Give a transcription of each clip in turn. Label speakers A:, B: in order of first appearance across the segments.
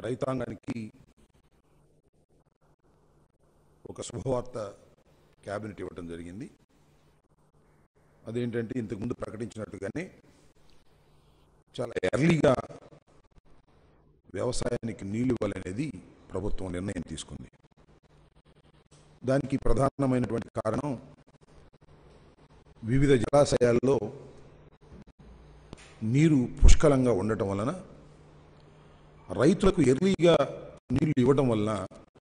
A: రైతాంగానికి ఒక శుభవార్త క్యాబినెట్ ఇవ్వటం జరిగింది అదేంటంటే ఇంతకుముందు ప్రకటించినట్టుగానే చాలా ఎర్లీగా వ్యవసాయానికి నీళ్లు ఇవ్వాలనేది ప్రభుత్వం నిర్ణయం తీసుకుంది దానికి ప్రధానమైనటువంటి కారణం వివిధ జలాశయాల్లో నీరు పుష్కలంగా ఉండటం వలన రైతులకు ఎర్లీగా నీళ్లు ఇవ్వడం వలన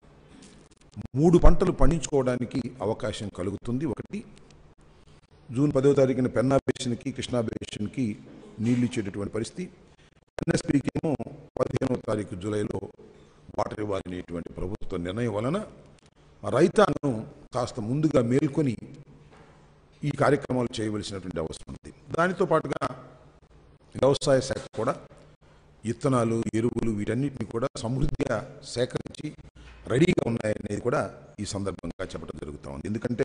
A: మూడు పంటలు పండించుకోవడానికి అవకాశం కలుగుతుంది ఒకటి జూన్ పదవ తారీఖున పెన్నా బేసిన్కి కృష్ణా బేసిన్కి నీళ్లు ఇచ్చేటటువంటి పరిస్థితి ఎన్ఎస్పీకి ఏమో పదిహేనవ తారీఖు జూలైలో వాటర్ ఇవ్వాలనేటువంటి ప్రభుత్వ నిర్ణయం వలన రైతాంగం కాస్త ముందుగా మేల్కొని ఈ కార్యక్రమాలు చేయవలసినటువంటి అవసరం ఉంది దానితో పాటుగా వ్యవసాయ శాఖ కూడా విత్తనాలు ఎరువులు వీటన్నిటిని కూడా సమృద్ధిగా సేకరించి రెడీగా ఉన్నాయనేది కూడా ఈ సందర్భంగా చెప్పడం జరుగుతూ ఉంది ఎందుకంటే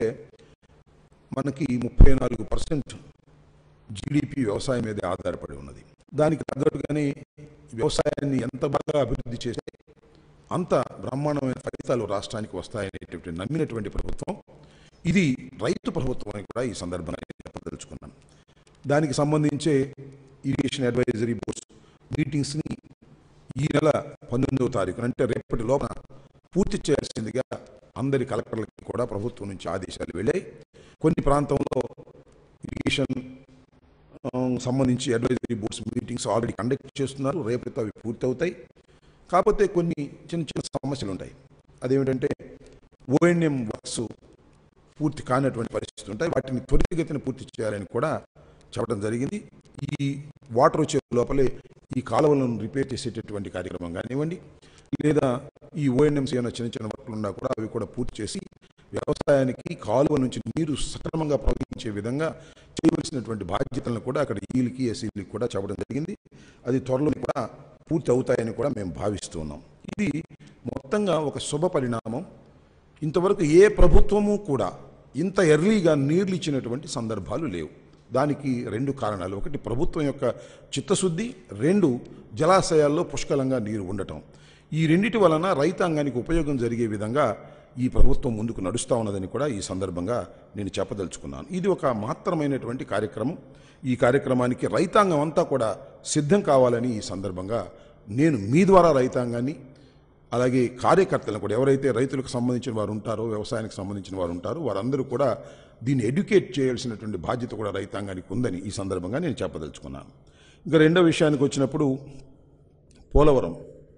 A: మనకి ముప్పై నాలుగు పర్సెంట్ జీడిపి వ్యవసాయం మీదే ఆధారపడి ఉన్నది దానికి తగ్గట్టుగానే వ్యవసాయాన్ని ఎంత బాగా అభివృద్ధి చేస్తే అంత బ్రహ్మాండమైన ఫలితాలు రాష్ట్రానికి వస్తాయనేటువంటి నమ్మినటువంటి ప్రభుత్వం ఇది రైతు ప్రభుత్వం అని కూడా ఈ సందర్భంగా నేను చెప్పదలుచుకున్నాను దానికి సంబంధించే ఇరిగేషన్ అడ్వైజరీ బోర్డ్స్ మీటింగ్స్ని ఈ నెల పంతొమ్మిదవ తారీఖున అంటే రేపటి లోపల పూర్తి చేయాల్సిందిగా అందరి కలెక్టర్లకి కూడా ప్రభుత్వం నుంచి ఆదేశాలు వెళ్ళాయి కొన్ని ప్రాంతంలో ఇరిగేషన్ ఆ, సంబంధించి advisory boards meetings already conduct చేస్తున్నారు రేపటితో అవి పూర్తి అవుతాయి కాకపోతే కొన్ని చిన్న చిన్న సమస్యలు ఉంటాయి అదేమిటంటే ఓఎన్ఎం వర్క్స్ పూర్తి కానటువంటి పరిస్థితులు ఉంటాయి వాటిని త్వరితగతిన పూర్తి చేయాలని కూడా చెప్పడం జరిగింది ఈ వాటర్ వచ్చే లోపలే ఈ కాలువలను రిపేర్ చేసేటటువంటి కార్యక్రమం కానివ్వండి లేదా ఈ ఓఎన్ఎంసీ ఏమైనా చిన్న చిన్న వర్క్లు ఉన్నా కూడా అవి కూడా పూర్తి చేసి వ్యవసాయానికి కాలువ నుంచి నీరు సక్రమంగా ప్రవహించే విధంగా చేయవలసినటువంటి బాధ్యతలను కూడా అక్కడ ఈలకి ఎస్సీలకి కూడా చెప్పడం జరిగింది అది త్వరలో కూడా పూర్తి అవుతాయని కూడా మేము భావిస్తూ ఉన్నాం ఇది మొత్తంగా ఒక శుభ పరిణామం ఇంతవరకు ఏ ప్రభుత్వము కూడా ఇంత ఎర్లీగా నీళ్లు ఇచ్చినటువంటి సందర్భాలు లేవు దానికి రెండు కారణాలు ఒకటి ప్రభుత్వం యొక్క చిత్తశుద్ధి రెండు జలాశయాల్లో పుష్కలంగా నీరు ఉండటం ఈ రెండిటి వలన రైతాంగానికి ఉపయోగం జరిగే విధంగా ఈ ప్రభుత్వం ముందుకు నడుస్తూ ఉన్నదని కూడా ఈ సందర్భంగా నేను చెప్పదలుచుకున్నాను ఇది ఒక మాత్రమైనటువంటి కార్యక్రమం ఈ కార్యక్రమానికి రైతాంగం అంతా కూడా సిద్ధం కావాలని ఈ సందర్భంగా నేను మీ ద్వారా రైతాంగాన్ని అలాగే కార్యకర్తలను కూడా ఎవరైతే రైతులకు సంబంధించిన వారు ఉంటారో వ్యవసాయానికి సంబంధించిన వారు ఉంటారో వారందరూ కూడా దీన్ని ఎడ్యుకేట్ చేయాల్సినటువంటి బాధ్యత కూడా రైతాంగానికి ఉందని ఈ సందర్భంగా నేను చెప్పదలుచుకున్నాను ఇంకా రెండో విషయానికి వచ్చినప్పుడు పోలవరం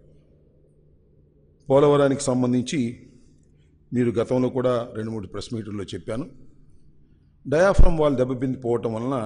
A: పోలవరానికి సంబంధించి మీరు గతంలో కూడా రెండు మూడు ప్రెస్ మీటుల్లో చెప్పాను డయాఫ్రమ్ వాల్ దెబ్బతింది పోవటం వలన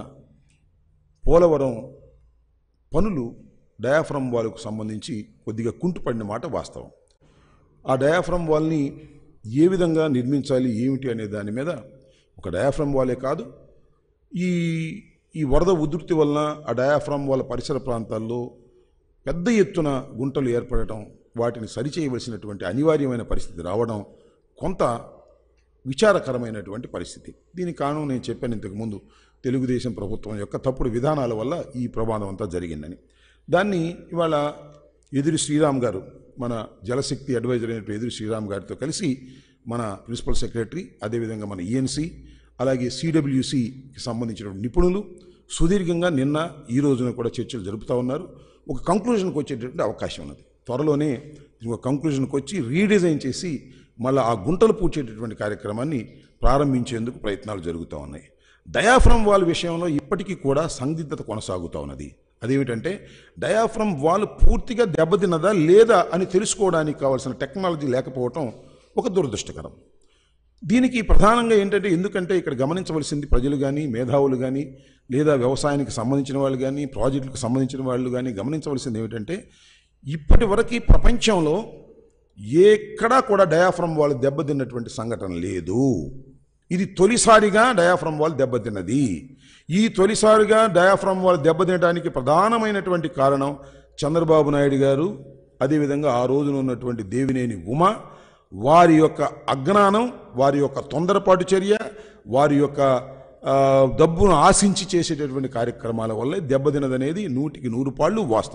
A: పోలవరం పనులు డయాఫ్రమ్ వాల్కు సంబంధించి కొద్దిగా కుంటుపడిన మాట వాస్తవం ఆ డయాఫ్రమ్ వాల్ని ఏ విధంగా నిర్మించాలి ఏమిటి అనే దాని మీద ఒక డయాఫ్రమ్ వాలే కాదు ఈ ఈ వరద ఉధృతి వలన ఆ డయాఫ్రమ్ వాల్ పరిసర ప్రాంతాల్లో పెద్ద ఎత్తున గుంటలు ఏర్పడటం వాటిని సరిచేయవలసినటువంటి అనివార్యమైన పరిస్థితి రావడం కొంత విచారకరమైనటువంటి పరిస్థితి దీని కారణం నేను చెప్పాను ఇంతకుముందు తెలుగుదేశం ప్రభుత్వం యొక్క తప్పుడు విధానాల వల్ల ఈ ప్రమాదం అంతా జరిగిందని దాన్ని ఇవాళ ఎదురు శ్రీరామ్ గారు మన జలశక్తి అడ్వైజర్ అయినటువంటి ఎదురు శ్రీరామ్ గారితో కలిసి మన ప్రిన్సిపల్ సెక్రటరీ అదేవిధంగా మన ఈఎన్సీ అలాగే సిడబ్ల్యూసికి సంబంధించిన నిపుణులు సుదీర్ఘంగా నిన్న ఈ రోజున కూడా చర్చలు జరుపుతూ ఉన్నారు ఒక కంక్లూజన్కి వచ్చేటటువంటి అవకాశం ఉన్నది త్వరలోనే ఒక కంక్లూజన్కి వచ్చి రీడిజైన్ చేసి మళ్ళీ ఆ గుంటలు పూడ్చేటటువంటి కార్యక్రమాన్ని ప్రారంభించేందుకు ప్రయత్నాలు జరుగుతూ ఉన్నాయి డయాఫ్రమ్ వాల్ విషయంలో ఇప్పటికీ కూడా సందిగ్ధత కొనసాగుతూ ఉన్నది అదేమిటంటే డయాఫ్రమ్ వాల్ పూర్తిగా దెబ్బతిన్నదా లేదా అని తెలుసుకోవడానికి కావాల్సిన టెక్నాలజీ లేకపోవటం ఒక దురదృష్టకరం దీనికి ప్రధానంగా ఏంటంటే ఎందుకంటే ఇక్కడ గమనించవలసింది ప్రజలు కానీ మేధావులు కానీ లేదా వ్యవసాయానికి సంబంధించిన వాళ్ళు కానీ ప్రాజెక్టులకు సంబంధించిన వాళ్ళు కానీ గమనించవలసింది ఏమిటంటే ఇప్పటి వరకు ప్రపంచంలో ఎక్కడా కూడా డయాఫ్రమ్ వాల్ దెబ్బతిన్నటువంటి సంఘటన లేదు ఇది తొలిసారిగా డయాఫ్రమ్ వాల్ దెబ్బతిన్నది ఈ తొలిసారిగా డయాఫ్రమ్ వాల్ దెబ్బతినడానికి ప్రధానమైనటువంటి కారణం చంద్రబాబు నాయుడు గారు అదేవిధంగా ఆ రోజున ఉన్నటువంటి దేవినేని ఉమ వారి యొక్క అజ్ఞానం వారి యొక్క తొందరపాటు చర్య వారి యొక్క ఆ, డబ్బును ఆశించి చేసేటటువంటి కార్యక్రమాల వల్లే దెబ్బతినదనేది నూటికి నూరు పాళ్ళు వాస్తవం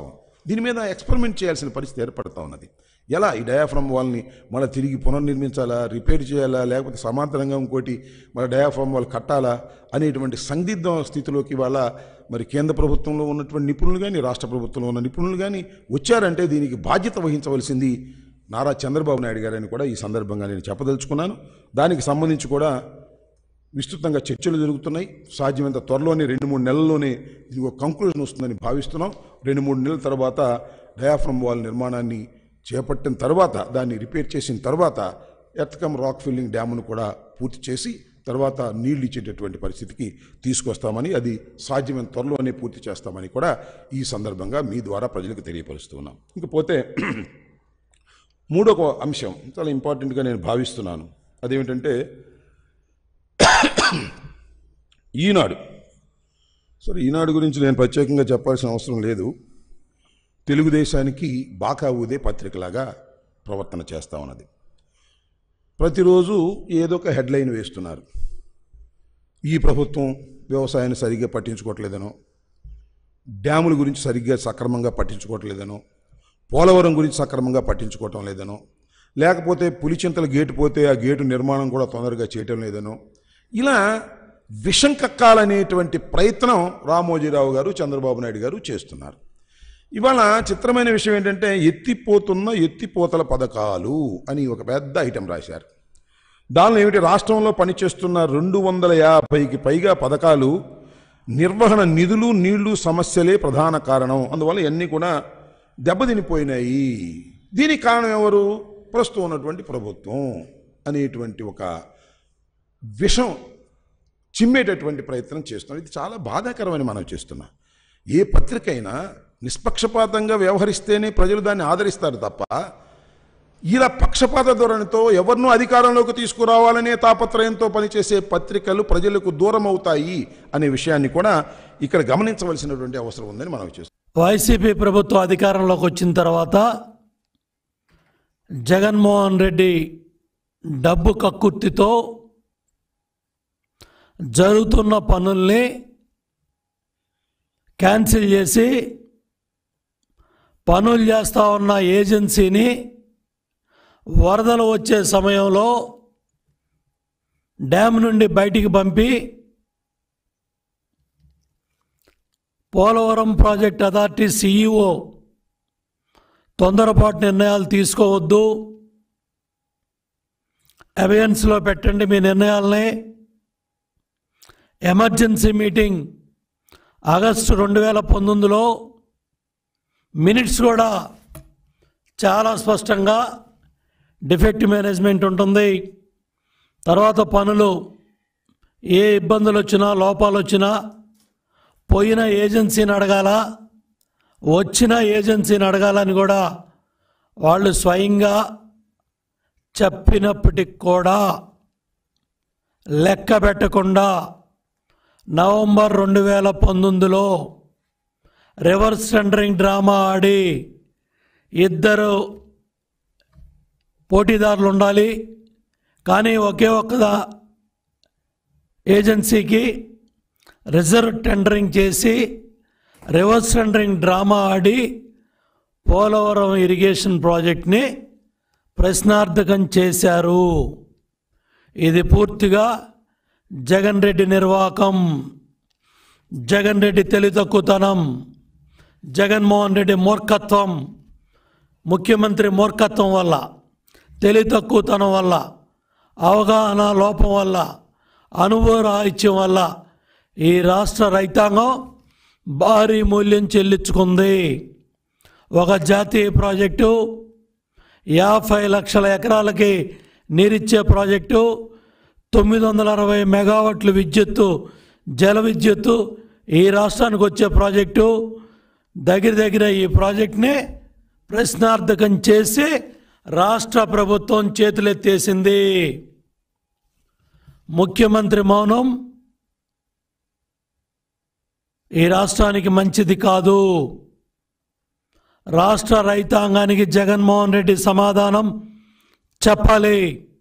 A: దీని మీద ఎక్స్పెరిమెంట్ చేయాల్సిన పరిస్థితి ఏర్పడతా ఉన్నది ఎలా ఈ డయాఫ్రమ్ వాల్ని మళ్ళీ తిరిగి పునర్నిర్మించాలా రిపేర్ చేయాలా లేకపోతే సమాంతరంగా ఇంకోటి మళ్ళీ డయాఫ్రమ్ వాల్ కట్టాలా అనేటువంటి సందిగ్ధ స్థితిలోకి వాళ్ళ మరి కేంద్ర ప్రభుత్వంలో ఉన్నటువంటి నిపుణులు కానీ రాష్ట్ర ప్రభుత్వంలో ఉన్న నిపుణులు కానీ వచ్చారంటే దీనికి బాధ్యత వహించవలసింది నారా చంద్రబాబు నాయుడు గారని కూడా ఈ సందర్భంగా నేను చెప్పదలుచుకున్నాను దానికి సంబంధించి కూడా విస్తృతంగా చర్చలు జరుగుతున్నాయి సాధ్యమైనంత త్వరలోనే రెండు మూడు నెలల్లోనే ఇది ఒక కంక్లూజన్ వస్తుందని భావిస్తున్నాం రెండు మూడు నెలల తర్వాత డయాఫ్రమ్ వాల్ నిర్మాణాన్ని చేపట్టిన తర్వాత దాన్ని రిపేర్ చేసిన తర్వాత ఎర్త్కమ్ రాక్ ఫిల్లింగ్ డ్యామ్ను కూడా పూర్తి చేసి తర్వాత నీళ్లు ఇచ్చేటటువంటి పరిస్థితికి తీసుకొస్తామని అది సాధ్యమైన త్వరలోనే పూర్తి చేస్తామని కూడా ఈ సందర్భంగా మీ ద్వారా ప్రజలకు తెలియపరుస్తున్నాం ఇంకపోతే మూడొక అంశం చాలా ఇంపార్టెంట్గా నేను భావిస్తున్నాను అదేమిటంటే ఈనాడు సరే ఈనాడు గురించి నేను ప్రత్యేకంగా చెప్పాల్సిన అవసరం లేదు తెలుగుదేశానికి బాకా ఊదే పత్రికలాగా ప్రవర్తన చేస్తా ఉన్నది ప్రతిరోజు ఏదో ఒక హెడ్లైన్ వేస్తున్నారు ఈ ప్రభుత్వం వ్యవసాయాన్ని సరిగ్గా పట్టించుకోవట్లేదనో డ్యాముల గురించి సరిగ్గా సక్రమంగా పట్టించుకోవట్లేదనో పోలవరం గురించి సక్రమంగా పట్టించుకోవటం లేదనో లేకపోతే పులిచింతల గేటు పోతే ఆ గేటు నిర్మాణం కూడా తొందరగా చేయటం లేదనో ఇలా విషం కక్కాలనేటువంటి ప్రయత్నం రామోజీరావు గారు చంద్రబాబు నాయుడు గారు చేస్తున్నారు ఇవాళ చిత్రమైన విషయం ఏంటంటే ఎత్తిపోతున్న ఎత్తిపోతల పథకాలు అని ఒక పెద్ద ఐటెం రాశారు దానిలో ఏమిటి రాష్ట్రంలో పనిచేస్తున్న రెండు వందల యాభైకి పైగా పథకాలు నిర్వహణ నిధులు నీళ్లు సమస్యలే ప్రధాన కారణం అందువల్ల ఇవన్నీ కూడా దెబ్బతినిపోయినాయి దీనికి కారణం ఎవరు ప్రస్తుతం ఉన్నటువంటి ప్రభుత్వం అనేటువంటి ఒక విషం చిమ్మేటటువంటి ప్రయత్నం చేస్తున్నాం ఇది చాలా బాధాకరమని మనం చేస్తున్నాం ఏ పత్రిక అయినా నిష్పక్షపాతంగా వ్యవహరిస్తేనే ప్రజలు దాన్ని ఆదరిస్తారు తప్ప ఇలా పక్షపాత ధోరణితో ఎవరినూ అధికారంలోకి తీసుకురావాలనే తాపత్రయంతో పనిచేసే పత్రికలు ప్రజలకు దూరం అవుతాయి అనే విషయాన్ని కూడా ఇక్కడ గమనించవలసినటువంటి అవసరం ఉందని మనం చేస్తున్నాం
B: వైసీపీ ప్రభుత్వం అధికారంలోకి వచ్చిన తర్వాత జగన్మోహన్ రెడ్డి డబ్బు కక్కుర్తితో జరుగుతున్న పనుల్ని క్యాన్సిల్ చేసి పనులు చేస్తూ ఉన్న ఏజెన్సీని వరదలు వచ్చే సమయంలో డ్యామ్ నుండి బయటికి పంపి పోలవరం ప్రాజెక్ట్ అథారిటీ సీఈఓ తొందరపాటు నిర్ణయాలు తీసుకోవద్దు అబియన్స్లో పెట్టండి మీ నిర్ణయాలని ఎమర్జెన్సీ మీటింగ్ ఆగస్టు రెండు వేల పంతొమ్మిదిలో మినిట్స్ కూడా చాలా స్పష్టంగా డిఫెక్ట్ మేనేజ్మెంట్ ఉంటుంది తర్వాత పనులు ఏ ఇబ్బందులు వచ్చినా లోపాలు వచ్చినా పోయిన ఏజెన్సీని అడగాల వచ్చిన ఏజెన్సీని అడగాలని కూడా వాళ్ళు స్వయంగా చెప్పినప్పటికి కూడా లెక్క పెట్టకుండా నవంబర్ రెండు వేల పంతొమ్మిదిలో రివర్స్ టెండరింగ్ డ్రామా ఆడి ఇద్దరు పోటీదారులు ఉండాలి కానీ ఒకే ఒక్క ఏజెన్సీకి రిజర్వ్ టెండరింగ్ చేసి రివర్స్ టెండరింగ్ డ్రామా ఆడి పోలవరం ఇరిగేషన్ ప్రాజెక్ట్ని ప్రశ్నార్థకం చేశారు ఇది పూర్తిగా జగన్ రెడ్డి నిర్వాకం జగన్ రెడ్డి తెలితక్కుతనం జగన్మోహన్ రెడ్డి మూర్ఖత్వం ముఖ్యమంత్రి మూర్ఖత్వం వల్ల తెలితక్కువతనం వల్ల అవగాహన లోపం వల్ల అనుభవ రాహిత్యం వల్ల ఈ రాష్ట్ర రైతాంగం భారీ మూల్యం చెల్లించుకుంది ఒక జాతీయ ప్రాజెక్టు యాభై లక్షల ఎకరాలకి నీరిచ్చే ప్రాజెక్టు తొమ్మిది వందల అరవై మెగావాట్లు విద్యుత్తు జల విద్యుత్తు ఈ రాష్ట్రానికి వచ్చే ప్రాజెక్టు దగ్గర దగ్గర ఈ ప్రాజెక్ట్ని ప్రశ్నార్థకం చేసి రాష్ట్ర ప్రభుత్వం చేతులెత్తేసింది ముఖ్యమంత్రి మౌనం ఈ రాష్ట్రానికి మంచిది కాదు రాష్ట్ర రైతాంగానికి జగన్మోహన్ రెడ్డి సమాధానం చెప్పాలి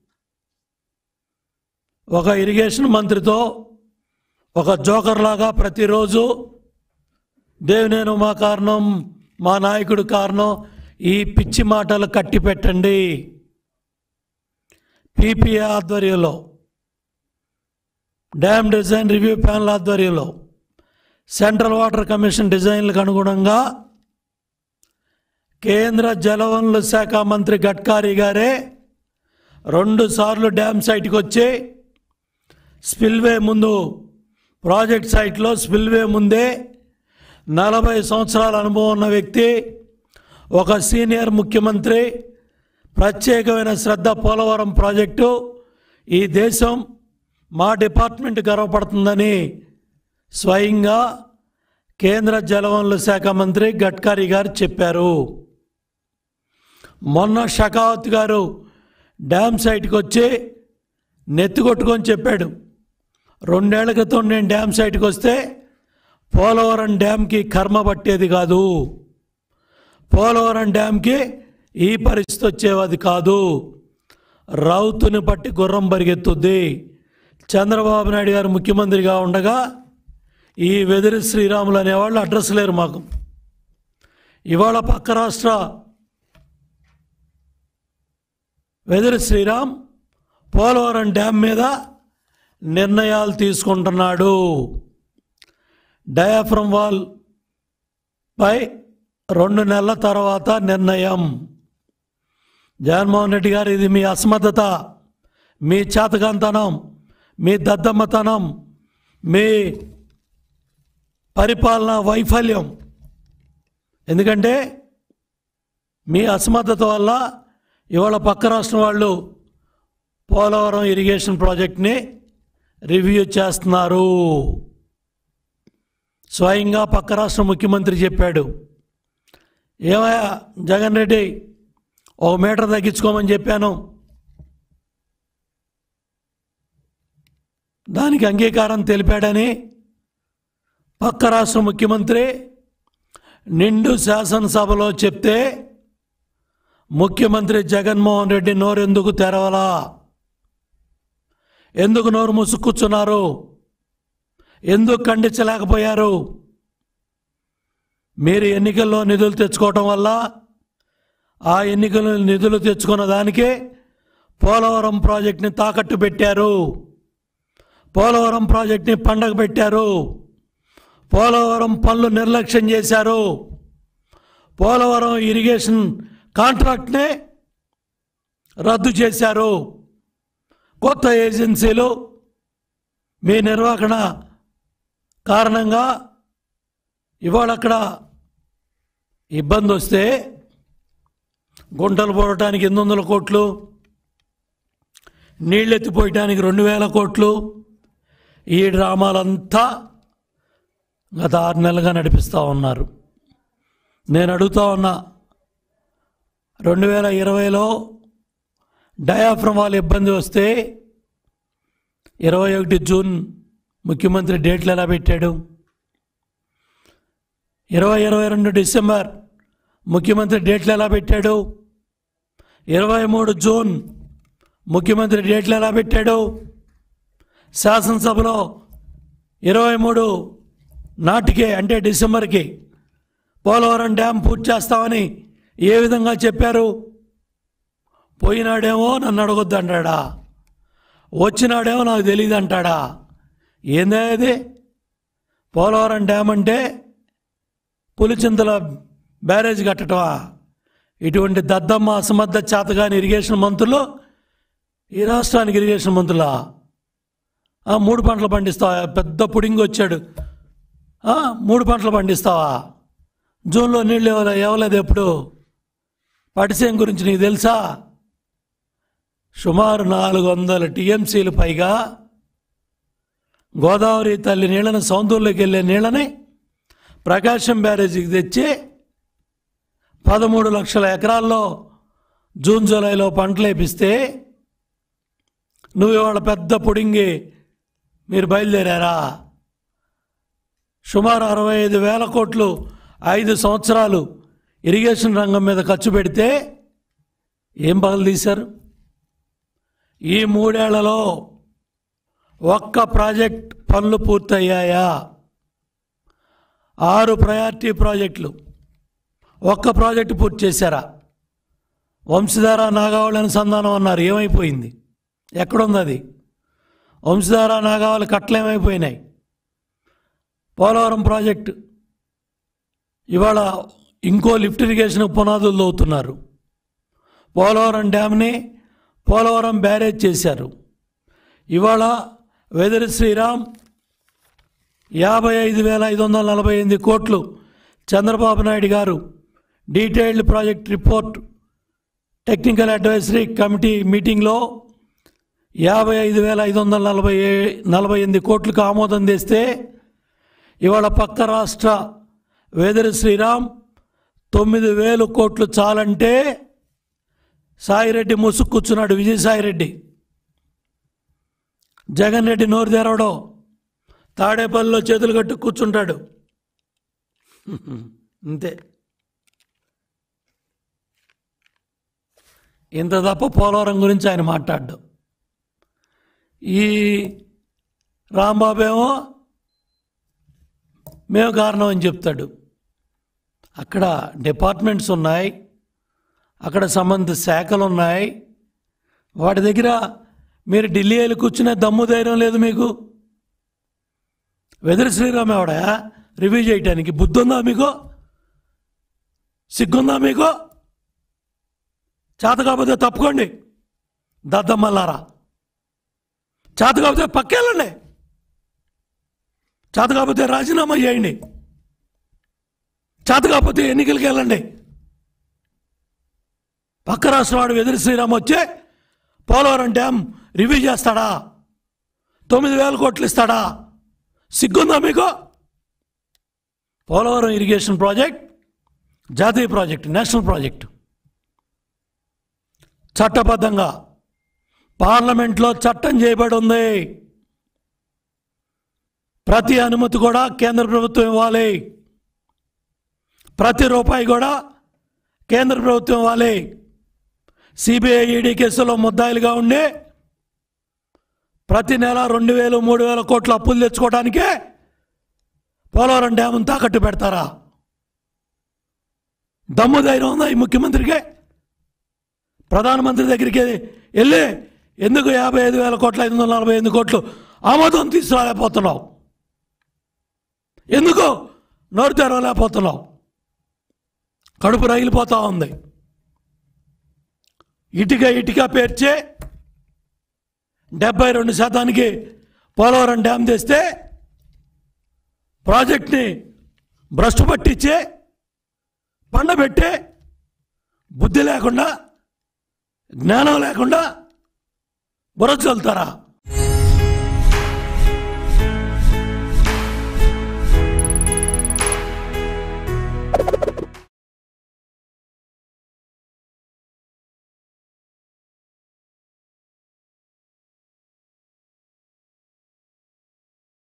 B: ఒక ఇరిగేషన్ మంత్రితో ఒక జోకర్ లాగా ప్రతిరోజు దేవినేను మా కారణం మా నాయకుడు కారణం ఈ పిచ్చి మాటలు కట్టి పెట్టండి పీపీఏ ఆధ్వర్యంలో డ్యామ్ డిజైన్ రివ్యూ ప్యానల్ ఆధ్వర్యంలో సెంట్రల్ వాటర్ కమిషన్ డిజైన్లకు అనుగుణంగా కేంద్ర జలవనరుల శాఖ మంత్రి గడ్కారీ గారే రెండు సార్లు డ్యామ్ సైట్కి వచ్చి స్పిల్వే ముందు ప్రాజెక్ట్ సైట్లో స్పిల్వే ముందే నలభై సంవత్సరాల అనుభవం ఉన్న వ్యక్తి ఒక సీనియర్ ముఖ్యమంత్రి ప్రత్యేకమైన శ్రద్ధ పోలవరం ప్రాజెక్టు ఈ దేశం మా డిపార్ట్మెంట్ గర్వపడుతుందని స్వయంగా కేంద్ర జలవనరుల శాఖ మంత్రి గడ్కరీ గారు చెప్పారు మొన్న షకావత్ గారు డ్యామ్ సైట్కి వచ్చి నెత్తికొట్టుకొని చెప్పాడు రెండేళ్ల క్రితం నేను డ్యామ్ సైట్కి వస్తే పోలవరం డ్యామ్కి కర్మ పట్టేది కాదు పోలవరం డ్యామ్కి ఈ పరిస్థితి వచ్చేది కాదు రౌతుని పట్టి గుర్రం పరిగెత్తుద్ది చంద్రబాబు నాయుడు గారు ముఖ్యమంత్రిగా ఉండగా ఈ వెదిరి శ్రీరాములు అనేవాళ్ళు అడ్రస్ లేరు మాకు ఇవాళ పక్క రాష్ట్ర వెదిరి శ్రీరామ్ పోలవరం డ్యామ్ మీద నిర్ణయాలు తీసుకుంటున్నాడు డయాఫ్రమ్ వాల్ పై రెండు నెలల తర్వాత నిర్ణయం జగన్మోహన్ రెడ్డి గారు ఇది మీ అసమర్థత మీ చేతకంతనం మీ దద్దమ్మతనం మీ పరిపాలన వైఫల్యం ఎందుకంటే మీ అసమర్థత వల్ల ఇవాళ పక్క రాష్ట్రం వాళ్ళు పోలవరం ఇరిగేషన్ ప్రాజెక్ట్ని రివ్యూ చేస్తున్నారు స్వయంగా పక్క రాష్ట్ర ముఖ్యమంత్రి చెప్పాడు ఏమయ్యా జగన్ రెడ్డి ఒక మీటర్ తగ్గించుకోమని చెప్పాను దానికి అంగీకారం తెలిపాడని పక్క రాష్ట్ర ముఖ్యమంత్రి నిండు శాసనసభలో చెప్తే ముఖ్యమంత్రి జగన్మోహన్ రెడ్డి నోరెందుకు తెరవలా ఎందుకు నోరు మూసుకూర్చున్నారు ఎందుకు ఖండించలేకపోయారు మీరు ఎన్నికల్లో నిధులు తెచ్చుకోవటం వల్ల ఆ ఎన్నికల్లో నిధులు తెచ్చుకున్న దానికే పోలవరం ప్రాజెక్ట్ని తాకట్టు పెట్టారు పోలవరం ప్రాజెక్ట్ని పండగ పెట్టారు పోలవరం పనులు నిర్లక్ష్యం చేశారు పోలవరం ఇరిగేషన్ కాంట్రాక్ట్నే రద్దు చేశారు కొత్త ఏజెన్సీలు మీ నిర్వహణ కారణంగా ఇవాళ అక్కడ ఇబ్బంది వస్తే గుంటలు పోవటానికి ఎనిమిది వందల కోట్లు నీళ్ళు ఎత్తిపోయటానికి రెండు వేల కోట్లు ఈ డ్రామాలంతా గత ఆరు నెలలుగా నడిపిస్తూ ఉన్నారు నేను అడుగుతా ఉన్నా రెండు వేల ఇరవైలో డయాఫ్రమ్ వాళ్ళ ఇబ్బంది వస్తే ఇరవై ఒకటి జూన్ ముఖ్యమంత్రి డేట్లు ఎలా పెట్టాడు ఇరవై ఇరవై రెండు డిసెంబర్ ముఖ్యమంత్రి డేట్లు ఎలా పెట్టాడు ఇరవై మూడు జూన్ ముఖ్యమంత్రి డేట్లు ఎలా పెట్టాడు శాసనసభలో ఇరవై మూడు నాటికే అంటే డిసెంబర్కి పోలవరం డ్యామ్ పూర్తి చేస్తామని ఏ విధంగా చెప్పారు పోయినాడేమో నన్ను అడగొద్దు అంటాడా వచ్చినాడేమో నాకు తెలియదు అంటాడా ఏందా ఇది పోలవరం డ్యామ్ అంటే పులిచింతల బ్యారేజ్ కట్టటమా ఇటువంటి దద్దమ్మ అసమర్థ చేతగాని ఇరిగేషన్ మంత్రులు ఈ రాష్ట్రానికి ఇరిగేషన్ మంత్రులా ఆ, మూడు పంటలు పండిస్తావా పెద్ద పుడింగి వచ్చాడు ఆ, మూడు పంటలు పండిస్తావా జూన్లో నీళ్ళు ఇవ్వలే ఇవ్వలేదు ఎప్పుడు పటిసేం గురించి నీకు తెలుసా సుమారు నాలుగు వందల టీఎంసీలు పైగా గోదావరి తల్లి నీళ్ళని సౌందర్యంలోకి వెళ్ళే నీళ్ళని ప్రకాశం బ్యారేజీకి తెచ్చి పదమూడు లక్షల ఎకరాల్లో జూన్ జూలైలో పంటలు వేపిస్తే నువ్వు ఇవాళ పెద్ద పుడింగి మీరు బయలుదేరారా సుమారు అరవై ఐదు వేల కోట్లు ఐదు సంవత్సరాలు ఇరిగేషన్ రంగం మీద ఖర్చు పెడితే ఏం పగలు తీశారు ఈ మూడేళ్లలో ఒక్క ప్రాజెక్ట్ పనులు పూర్తయ్యాయా ఆరు ప్రయారిటీ ప్రాజెక్టులు ఒక్క ప్రాజెక్టు పూర్తి చేశారా వంశధార నాగావళి అనుసంధానం అన్నారు ఏమైపోయింది ఎక్కడుంది అది వంశధార నాగావళి కట్టలు ఏమైపోయినాయి పోలవరం ప్రాజెక్టు ఇవాళ ఇంకో లిఫ్ట్ ఇరిగేషన్ పునాదులు తవ్వుతున్నారు పోలవరం డ్యామ్ని పోలవరం బ్యారేజ్ చేశారు ఇవాళ వెదరి శ్రీరామ్ యాభై ఐదు వేల ఐదు వందల నలభై ఎనిమిది కోట్లు Chandrababu Naidu garu detailed project report technical advisory committee మీటింగ్లో యాభై ఐదు వేల ఐదు వందల నలభై ఏ- నలభై ఎనిమిది కోట్లకు ఆమోదం తెస్తే ఇవాళ పక్క రాష్ట్ర వేదరి శ్రీరామ్ తొమ్మిది వేలు కోట్లు చాలంటే సాయిరెడ్డి ముసుగు కూర్చున్నాడు విజయసాయిరెడ్డి జగన్ రెడ్డి నోరు తెరవడం తాడేపల్లిలో చేతులు కట్టు కూర్చుంటాడు అంతే ఇంత తప్ప పోలవరం గురించి ఆయన మాట్లాడ్డు ఈ రాంబాబు ఏమో మేము కారణం అని చెప్తాడు అక్కడ డిపార్ట్మెంట్స్ ఉన్నాయి అక్కడ సంబంధిత శాఖలు ఉన్నాయి వాటి దగ్గర మీరు ఢిల్లీ వెళ్ళి కూర్చునే దమ్ము ధైర్యం లేదు మీకు వెదరి శ్రీరామ్ ఎవడా రివ్యూ చేయటానికి బుద్ధి ఉందా మీకు సిగ్గుందా మీకు చేత కాకపోతే తప్పుకోండి దద్దమ్మల్లారా చేత కాకపోతే పక్కెళ్ళండి చేత కాకపోతే రాజీనామా చేయండి చేత కాకపోతే ఎన్నికలకి వెళ్ళండి పక్క రాష్ట్రం వాడు ఎదురు శ్రీరామ్ వచ్చే పోలవరం డ్యామ్ రివ్యూ చేస్తాడా తొమ్మిది వేల కోట్లు ఇస్తాడా సిగ్గుందా మీకు పోలవరం ఇరిగేషన్ ప్రాజెక్ట్ జాతీయ ప్రాజెక్ట్ నేషనల్ ప్రాజెక్టు చట్టబద్ధంగా పార్లమెంట్లో చట్టం చేయబడి ఉంది ప్రతి అనుమతి కూడా కేంద్ర ప్రభుత్వం ఇవ్వాలి ప్రతి రూపాయి కూడా కేంద్ర ప్రభుత్వం ఇవ్వాలి సిబిఐ ఈడీ కేసులో ముద్దాయిలుగా ఉండి ప్రతి నెల రెండు వేలు మూడు వేల కోట్ల అప్పులు తెచ్చుకోవడానికే పోలవరం డ్యామ్ను తాకట్టు పెడతారా దమ్ము ధైర్యం ఉందా ఈ ముఖ్యమంత్రికి ప్రధానమంత్రి దగ్గరికి వెళ్ళి ఎందుకు యాభై ఐదు వేల కోట్ల ఐదు వందల నలభై ఎనిమిది కోట్లు ఆమోదం తీసుకురాలేకపోతున్నావు ఎందుకు నోరు తెరవలేకపోతున్నావు కడుపు రగిలిపోతా ఉంది ఇటుక ఇటుక పేర్చే డెబ్బై రెండు శాతానికి పోలవరం డ్యామ్ తెస్తే ప్రాజెక్ట్ని భ్రష్టు పట్టించే పండబెట్టే బుద్ధి లేకుండా జ్ఞానం లేకుండా బుర్ర చల్లుతారా